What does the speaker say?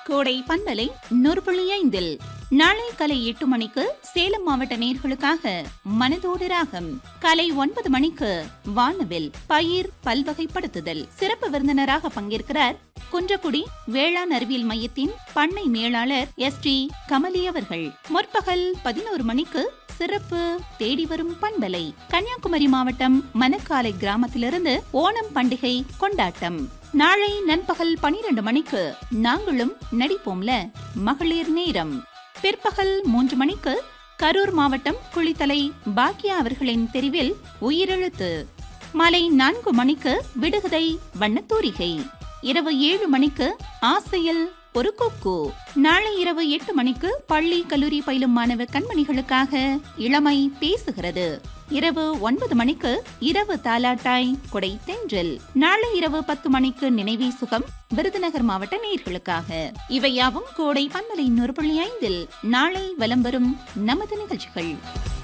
கோடை பண்பலை நூறு புள்ளி ஐந்தில் நாளை காலை எட்டு மணிக்கு சேலம் மாவட்ட நேர்களுக்காக மனதோடு ராகம் காலை ஒன்பது மணிக்கு வானவில் பயிர் பல்வகைப்படுத்துதல் சிறப்பு விருந்தினராக பங்கேற்கிறார் குன்றக்குடி வேளாண் அறிவியல் மையத்தின் பண்ணை மேலாளர் எஸ் டி கமலி அவர்கள் முற்பகல் பதினோரு மணிக்கு சிறப்பு தேடி வரும் பண்பலை கன்னியாகுமரி மாவட்டம் மணக்காலை கிராமத்திலிருந்து ஓணம் பண்டிகை கொண்டாட்டம் நாளை நண்பகல் பனிரெண்டு மணிக்கு நாங்களும் நடிப்போம்ல மகளிர் நேரம் பிற்பகல் மூன்று மணிக்கு கரூர் மாவட்டம் குளித்தலை பாக்கியா அவர்களின் தெரிவில் உயிரெழுத்து மாலை நான்கு மணிக்கு விடுகதை வண்ணத்தூரிகை இரவு ஏழு மணிக்கு ஆசையில் ஒரு கொக்கு நாளை இரவு எட்டு மணிக்கு பள்ளி கல்லூரி பயிலும் மாணவ கண்மணிகளுக்காக இளமை பேசுகிறது இரவு ஒன்பது மணிக்கு இரவு தாலாட்டாய் கொடை தென்றல் நாளை இரவு பத்து மணிக்கு நினைவே சுகம் விருதுநகர் மாவட்ட நேர்களுக்காக இவையாவும் கோடை பன்மலை நூறு புள்ளி ஐந்தில் நாளை வலம் வரும் நமது நிகழ்ச்சிகள்